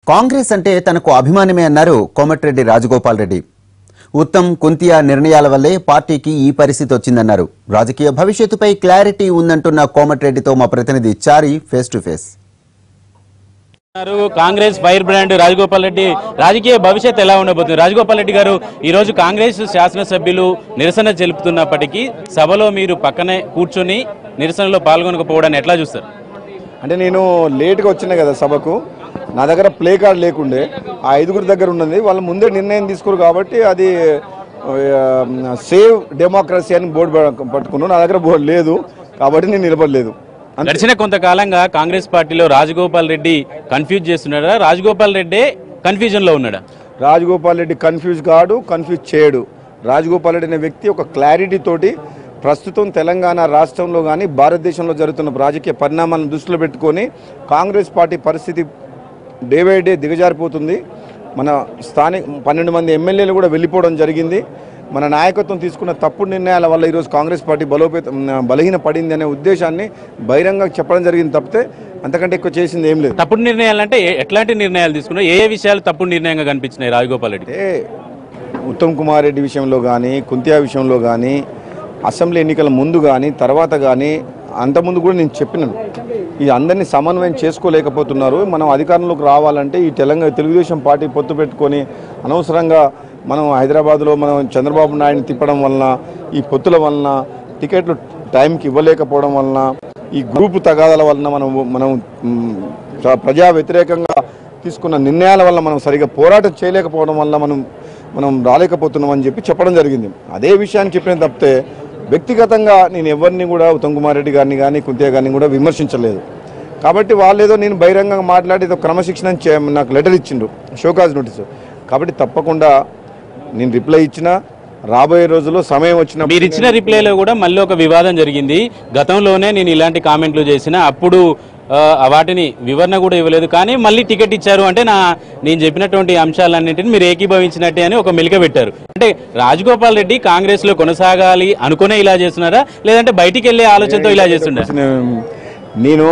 కాంగ్రెస్ అంటే తనకు అభిమానమే అన్నారు కోమటిరెడ్డి రాజగోపాల్ రెడ్డి ఉత్తమ్ కుంతియా నిర్ణయాల వల్లే పార్టీకి ఈ పరిస్థితి వచ్చిందన్నారు రాజకీయ భవిష్యత్తుపై క్లారిటీ ఉందంటున్న కోమటిరెడ్డితో మా ప్రతినిధి చారి ఫేస్ టు ఫేస్ ఉన్నారు. Congress fire brand Rajagopal Reddy రాజకీయ భవిష్యత్ ఎలా ఉండబోతుంది రాజగోపాల్ రెడ్డి గారు ఈ రోజు కాంగ్రెస్ శాసనసభ్యులు నిరసన తెలుపుతున్నప్పటికీ సభలో మీరు పక్కనే కూర్చొని నిరసనలో పాల్గొనకపోవడాన్ని ఎట్లా చూస్తారు అంటే నేను లేట్గా వచ్చిన కదా సభకు నా దగ్గర ప్లే కార్డ్ లేకుండే ఆ ఐదుగురు దగ్గర ఉన్నది వాళ్ళు ముందే నిర్ణయం తీసుకోరు కాబట్టి అది ఆ, సేవ్ డెమోక్రసీ అని బోర్డు ప- పట్టుకున్నాను నా దగ్గర బోర్డు లేదు కాబట్టి నేను నిలబడలేదు అంతే. గడిచిన కొంతకాలంగా కాంగ్రెస్ పార్టీలో రాజగోపాల్ రెడ్డి కన్ఫ్యూజ్ చేస్తున్నాడా రాజగోపాల్ రెడ్డి కన్ఫ్యూజన్ లో ఉన్నాడా రాజగోపాల్ రెడ్డి కన్ఫ్యూజ్ కాడు కన్ఫ్యూజ్ చేయడు రాజగోపాల్ రెడ్డి అనే వ్యక్తి ఒక క్లారిటీ తోటి ప్రస్తుతం తెలంగాణ రాష్ట్రంలో కానీ భారతదేశంలో జరుగుతున్న రాజకీయ పరిణామాలను దృష్టిలో పెట్టుకొని కాంగ్రెస్ పార్టీ పరిస్థితి డే బై డే దిగజారిపోతుంది మన స్థానిక పన్నెండు మంది ఎమ్మెల్యేలు కూడా వెళ్ళిపోవడం జరిగింది మన నాయకత్వం తీసుకున్న తప్పుడు నిర్ణయాల వల్ల ఈరోజు కాంగ్రెస్ పార్టీ బలోపేత బలహీన పడింది అనే ఉద్దేశాన్ని బహిరంగ చెప్పడం జరిగింది తప్పితే అంతకంటే ఎక్కువ చేసింది ఏం లేదు తప్పుడు నిర్ణయాలు అంటే ఏ- ఎట్లాంటి నిర్ణయాలు తీసుకున్నారు ఏ ఏ విషయాలు తప్పుడు నిర్ణయంగా కనిపించినాయి రాజగోపాల్ రెడ్డి అంటే ఉత్తమ్ కుమార్ రెడ్డి విషయంలో కానీ కుంతియా విషయంలో కానీ అసెంబ్లీ ఎన్నికల ముందు కానీ తర్వాత కానీ అంతకుముందు కూడా నేను చెప్పినాను ఈ అందరినీ సమన్వయం చేసుకోలేకపోతున్నారు మనం అధికారంలోకి రావాలంటే ఈ తెలంగాణ తెలుగుదేశం పార్టీ పొత్తు పెట్టుకొని అనవసరంగా మనం హైదరాబాద్లో మనం చంద్రబాబు నాయుడిని తిప్పడం వలన ఈ పొత్తుల వలన టికెట్లు టైంకి ఇవ్వలేకపోవడం వలన ఈ గ్రూపు తగాదాల వలన మనం మనం మ్, ప్ర- ప్రజా వ్యతిరేకంగా తీసుకున్న నిర్ణయాల వల్ల మనం సరిగా పోరాటం చేయలేకపోవడం వల్ల మనం మనం రాలేకపోతున్నాం అని చెప్పి చెప్పడం జరిగింది అదే విషయాన్ని చెప్పిన తప్పితే వ్యక్తిగతంగా నేను ఎవరిని కూడా ఉత్తమ్ కుమార్ రెడ్డి గారిని కానీ కుంతియా గారిని కూడా విమర్శించలేదు కాబట్టి వాళ్ళు ఏదో నేను బహిరంగంగా మాట్లాడి ఏదో క్రమశిక్షణ అని చే- నాకు లెటర్ ఇచ్చిండు షోకాజ్ నోటీసు కాబట్టి తప్పకుండా నేను రిప్లై ఇచ్చిన రాబోయే రోజుల్లో సమయం వచ్చిన మీరు ఇచ్చిన రిప్లైలో కూడా మళ్ళీ ఒక వివాదం జరిగింది గతంలోనే నేను ఇలాంటి కామెంట్లు చేసిన అప్పుడు ఆ, వాటిని వివరణ కూడా ఇవ్వలేదు కానీ మళ్ళీ టికెట్ ఇచ్చారు అంటే నా నేను చెప్పినటువంటి అంశాలన్నింటినీ మీరు ఏకీభవించినట్టే అని ఒక మెలిక పెట్టారు అంటే రాజగోపాల్ రెడ్డి కాంగ్రెస్ లో కొనసాగాలి అనుకునే ఇలా చేస్తున్నారా లేదంటే బయటికి వెళ్ళే ఆలోచనతో ఇలా చేస్తున్నారా నేను- నేను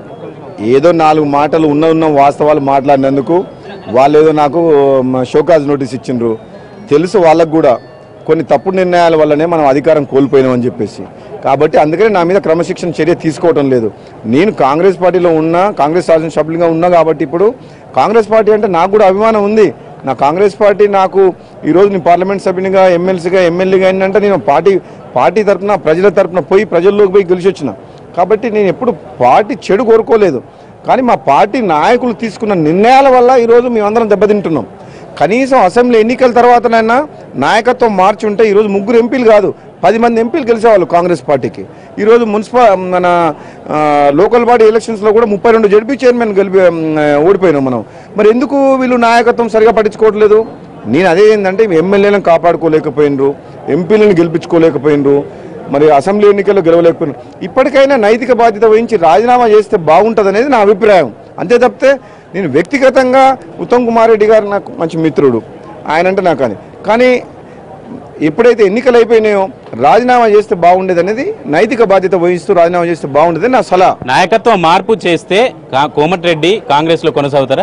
ఏదో నాలుగు మాటలు ఉన్న ఉన్న వాస్తవాలు మాట్లాడినందుకు వాళ్ళు ఏదో నాకు మ, షోకాజ్ నోటీస్ ఇచ్చిండ్రు తెలుసు వాళ్ళకు కూడా కొన్ని తప్పుడు నిర్ణయాల వల్లనే మనం అధికారం కోల్పోయినామని చెప్పేసి కాబట్టి అందుకనే నా మీద క్రమశిక్షణ చర్య తీసుకోవడం లేదు నేను కాంగ్రెస్ పార్టీలో ఉన్నా కాంగ్రెస్ శాసనసభ్యులుగా ఉన్నా కాబట్టి ఇప్పుడు కాంగ్రెస్ పార్టీ అంటే నాకు కూడా అభిమానం ఉంది నా కాంగ్రెస్ పార్టీ నాకు ఈరోజు నేను పార్లమెంట్ సభ్యునిగా ఎమ్మెల్సీగా ఎమ్మెల్యేగా ఏంటంటే నేను పార్టీ పార్టీ తరఫున ప్రజల తరఫున పోయి ప్రజల్లోకి పోయి గెలిచి వచ్చిన కాబట్టి నేను ఎప్పుడు పార్టీ చెడు కోరుకోలేదు కానీ మా పార్టీ నాయకులు తీసుకున్న నిర్ణయాల వల్ల ఈరోజు మేమందరం దెబ్బతింటున్నాం కనీసం అసెంబ్లీ ఎన్నికల తర్వాతనైనా నాయకత్వం మార్చి ఉంటే ఈరోజు ముగ్గురు ఎంపీలు కాదు పది మంది ఎంపీలు గెలిచేవాళ్ళు కాంగ్రెస్ పార్టీకి ఈరోజు మున్సిపల్ మన ఆ, లోకల్ బాడీ ఎలక్షన్స్లో కూడా ముప్పై రెండు జడ్పీ చైర్మన్ గెలిపి ఉమ్, ఓడిపోయినాం మనం మరి ఎందుకు వీళ్ళు నాయకత్వం సరిగా పట్టించుకోవట్లేదు నేను అదే ఏంటంటే ఎమ్మెల్యేలను కాపాడుకోలేకపోయినరు ఎంపీలను గెలిపించుకోలేకపోయినరు మరి అసెంబ్లీ ఎన్నికల్లో గెలవలేకపోయినారు ఇప్పటికైనా నైతిక బాధ్యత వహించి రాజీనామా చేస్తే బాగుంటుంది అనేది నా అభిప్రాయం అంతే తప్పితే నేను వ్యక్తిగతంగా ఉత్తమ్ కుమార్ రెడ్డి గారు నాకు మంచి మిత్రుడు ఆయన అంటే నాకు అని కానీ ఎప్పుడైతే ఎన్నికలు అయిపోయినాయో రాజీనామా చేస్తే బాగుండేది అనేది నైతిక బాధ్యత వహిస్తూ రాజీనామా చేస్తే బాగుండేది నా సలహా నాయకత్వ మార్పు చేస్తే కా- కోమటిరెడ్డి కాంగ్రెస్ లో కొనసాగుతారా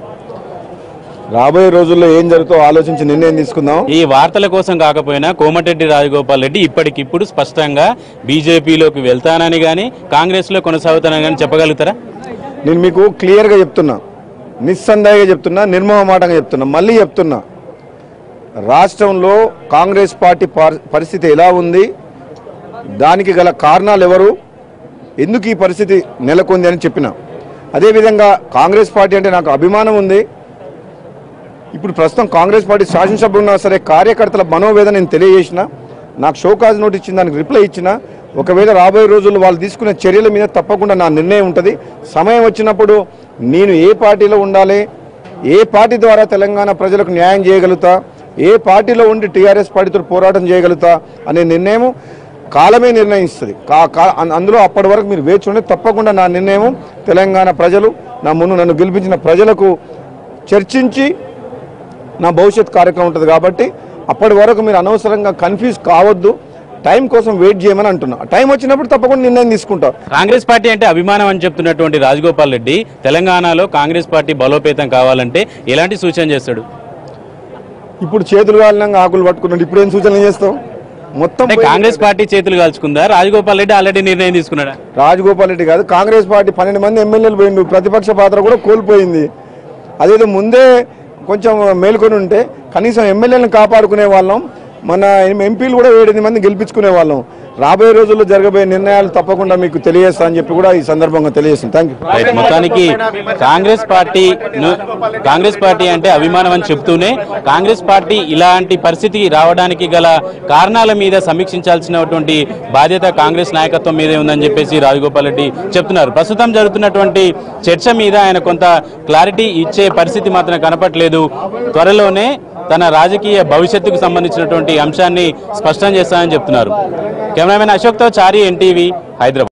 రాబోయే రోజుల్లో ఏం జరుగుతో ఆలోచించి నిర్ణయం తీసుకుందాం ఈ వార్తల కోసం కాకపోయినా కోమటిరెడ్డి రాజగోపాల్ రెడ్డి ఇప్పటికిప్పుడు స్పష్టంగా బీజేపీలోకి వెళ్తానని కానీ కాంగ్రెస్ లో కొనసాగుతానని కానీ చెప్పగలుగుతారా నేను మీకు క్లియర్గా చెప్తున్నా నిస్సందేహంగా చెప్తున్నా నిర్మమాటంగా చెప్తున్నా మళ్ళీ చెప్తున్నా రాష్ట్రంలో కాంగ్రెస్ పార్టీ పర్- పరిస్థితి ఎలా ఉంది దానికి గల కారణాలు ఎవరు ఎందుకు ఈ పరిస్థితి నెలకొంది అని చెప్పిన అదేవిధంగా కాంగ్రెస్ పార్టీ అంటే నాకు అభిమానం ఉంది ఇప్పుడు ప్రస్తుతం కాంగ్రెస్ పార్టీ శాసనసభ ఉన్నా సరే కార్యకర్తల మనోవేదన నేను తెలియజేసిన నాకు షోకాజ్ నోట్ ఇచ్చిన దానికి రిప్లై ఇచ్చిన ఒకవేళ రాబోయే రోజుల్లో వాళ్ళు తీసుకునే చర్యల మీద తప్పకుండా నా నిర్ణయం ఉంటుంది సమయం వచ్చినప్పుడు నేను ఏ పార్టీలో ఉండాలి ఏ పార్టీ ద్వారా తెలంగాణ ప్రజలకు న్యాయం చేయగలుగుతా ఏ పార్టీలో ఉండి టీఆర్ఎస్ పార్టీతో పోరాటం చేయగలుగుతా అనే నిర్ణయం కాలమే నిర్ణయిస్తుంది కా కా- అం- అందులో అప్పటి వరకు మీరు వేచి ఉండి తప్పకుండా నా నిర్ణయం తెలంగాణ ప్రజలు నా ముందు నన్ను గెలిపించిన ప్రజలకు చర్చించి నా భవిష్యత్ కార్యక్రమం ఉంటుంది కాబట్టి అప్పటి వరకు మీరు అనవసరంగా కన్ఫ్యూజ్ కావద్దు టైం కోసం వెయిట్ చేయమని అంటున్నా టైం వచ్చినప్పుడు తప్పకుండా నిర్ణయం తీసుకుంటా కాంగ్రెస్ పార్టీ అంటే అభిమానం అని చెప్తున్నటువంటి రాజగోపాల్ రెడ్డి తెలంగాణలో కాంగ్రెస్ పార్టీ బలోపేతం కావాలంటే ఎలాంటి సూచన చేస్తాడు ఇప్పుడు చేతులు కాలినాక ఆకులు పట్టుకున్నాడు ఇప్పుడు ఏం సూచనలు చేస్తావు మొత్తం అంటే కాంగ్రెస్ పార్టీ చేతులు కాల్చుకుందా రాజగోపాల్ రెడ్డి ఆల్రెడీ నిర్ణయం తీసుకున్నాడా రాజగోపాల్ రెడ్డి కాదు కాంగ్రెస్ పార్టీ పన్నెండు మంది ఎమ్మెల్యేలు పోయిండు ప్రతిపక్ష పాత్ర కూడా కోల్పోయింది అదేదో ముందే కొంచెం మేల్కొని ఉంటే కనీసం ఎమ్మెల్యేలను కాపాడుకునే వాళ్ళం మన ఎంపీలు కూడా ఏడెనిమిది మంది గెలిపించుకునే వాళ్ళం రాబోయే రోజుల్లో జరగబోయే నిర్ణయాలు తప్పకుండా మీకు తెలియజేస్తా అని చెప్పి కూడా ఈ సందర్భంగా తెలియజేస్తాను థ్యాంక్ యూ రైట్ మొత్తానికి కాంగ్రెస్ పార్టీ కాంగ్రెస్ పార్టీ అంటే అభిమానం అని చెప్తూనే కాంగ్రెస్ పార్టీ ఇలాంటి పరిస్థితికి రావడానికి గల కారణాల మీద సమీక్షించాల్సినటువంటి బాధ్యత కాంగ్రెస్ నాయకత్వం మీదే ఉందని చెప్పేసి రాజగోపాల్ రెడ్డి చెప్తున్నారు ప్రస్తుతం జరుగుతున్నటువంటి చర్చ మీద ఆయన కొంత క్లారిటీ ఇచ్చే పరిస్థితి మాత్రం కనపట్లేదు త్వరలోనే తన రాజకీయ భవిష్యత్తుకు సంబంధించినటువంటి అంశాన్ని స్పష్టం చేస్తానని చెప్తున్నారు కెమెరామెన్ అశోక్తో చారి ఎన్టీవీ హైదరాబాద్